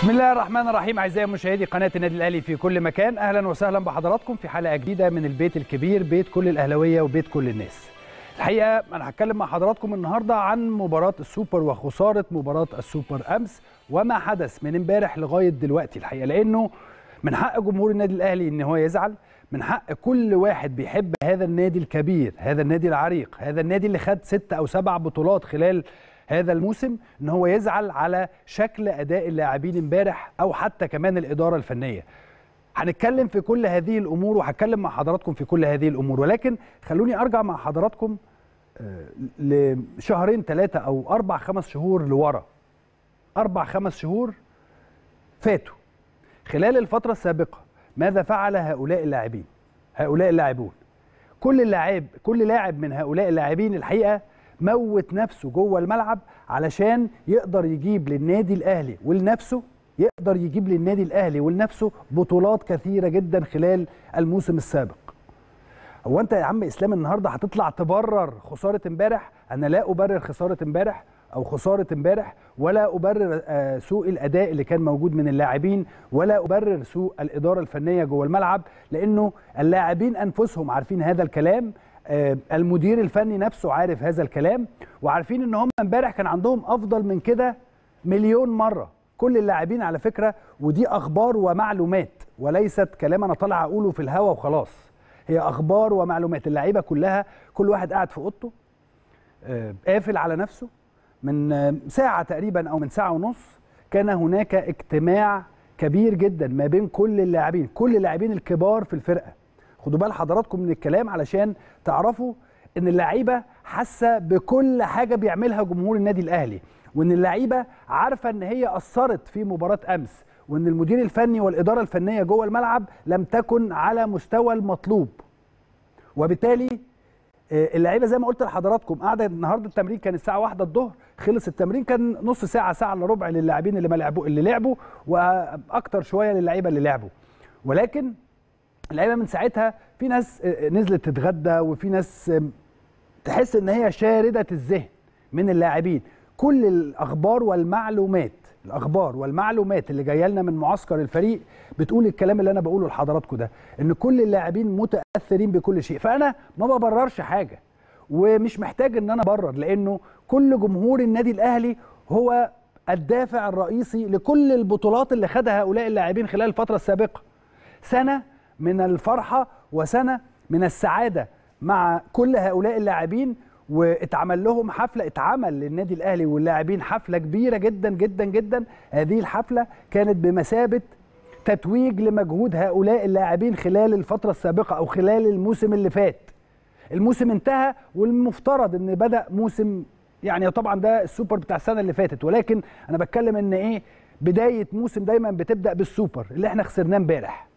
بسم الله الرحمن الرحيم اعزائي مشاهدي قناه النادي الاهلي في كل مكان اهلا وسهلا بحضراتكم في حلقه جديده من البيت الكبير بيت كل الاهلاويه وبيت كل الناس الحقيقه انا هتكلم مع حضراتكم النهارده عن مباراه السوبر وخساره مباراه السوبر امس وما حدث من امبارح لغايه دلوقتي الحقيقه لانه من حق جمهور النادي الاهلي ان هو يزعل من حق كل واحد بيحب هذا النادي الكبير هذا النادي العريق هذا النادي اللي خد ست او سبع بطولات خلال هذا الموسم ان هو يزعل على شكل اداء اللاعبين امبارح او حتى كمان الاداره الفنيه هنتكلم في كل هذه الامور وهتكلم مع حضراتكم في كل هذه الامور ولكن خلوني ارجع مع حضراتكم لشهرين ثلاثه او اربع خمس شهور لورا اربع خمس شهور فاتوا خلال الفتره السابقه ماذا فعل هؤلاء اللاعبين هؤلاء اللاعبون كل لاعب كل لاعب من هؤلاء اللاعبين الحقيقه موت نفسه جوه الملعب علشان يقدر يجيب للنادي الاهلي ولنفسه يقدر يجيب للنادي الاهلي ولنفسه بطولات كثيره جدا خلال الموسم السابق هو انت يا عم اسلام النهارده هتطلع تبرر خساره امبارح انا لا ابرر خساره امبارح او خساره امبارح ولا ابرر سوء الاداء اللي كان موجود من اللاعبين ولا ابرر سوء الاداره الفنيه جوه الملعب لانه اللاعبين انفسهم عارفين هذا الكلام المدير الفني نفسه عارف هذا الكلام وعارفين ان هم امبارح كان عندهم افضل من كده مليون مره كل اللاعبين على فكره ودي اخبار ومعلومات وليست كلام انا طالع اقوله في الهوا وخلاص هي اخبار ومعلومات اللعيبه كلها كل واحد قاعد في اوضته قافل على نفسه من ساعه تقريبا او من ساعه ونص كان هناك اجتماع كبير جدا ما بين كل اللاعبين كل اللاعبين الكبار في الفرقه خدوا بال حضراتكم من الكلام علشان تعرفوا ان اللعيبه حاسه بكل حاجه بيعملها جمهور النادي الاهلي وان اللعيبه عارفه ان هي اثرت في مباراه امس وان المدير الفني والاداره الفنيه جوه الملعب لم تكن على مستوى المطلوب وبالتالي اللعيبه زي ما قلت لحضراتكم قاعده النهارده التمرين كان الساعه واحدة الظهر خلص التمرين كان نص ساعه ساعه الا ربع للاعبين اللي ما لعبوا اللي لعبوا واكتر شويه للعيبه اللي لعبوا ولكن اللعيبه من ساعتها في ناس نزلت تتغدى وفي ناس تحس ان هي شارده الذهن من اللاعبين كل الاخبار والمعلومات الاخبار والمعلومات اللي جايه لنا من معسكر الفريق بتقول الكلام اللي انا بقوله لحضراتكم ده ان كل اللاعبين متاثرين بكل شيء فانا ما ببررش حاجه ومش محتاج ان انا ابرر لانه كل جمهور النادي الاهلي هو الدافع الرئيسي لكل البطولات اللي خدها هؤلاء اللاعبين خلال الفتره السابقه سنه من الفرحه وسنه من السعاده مع كل هؤلاء اللاعبين واتعمل لهم حفله اتعمل للنادي الاهلي واللاعبين حفله كبيره جدا جدا جدا هذه الحفله كانت بمثابه تتويج لمجهود هؤلاء اللاعبين خلال الفتره السابقه او خلال الموسم اللي فات الموسم انتهى والمفترض ان بدا موسم يعني طبعا ده السوبر بتاع السنه اللي فاتت ولكن انا بتكلم ان ايه بدايه موسم دايما بتبدا بالسوبر اللي احنا خسرناه امبارح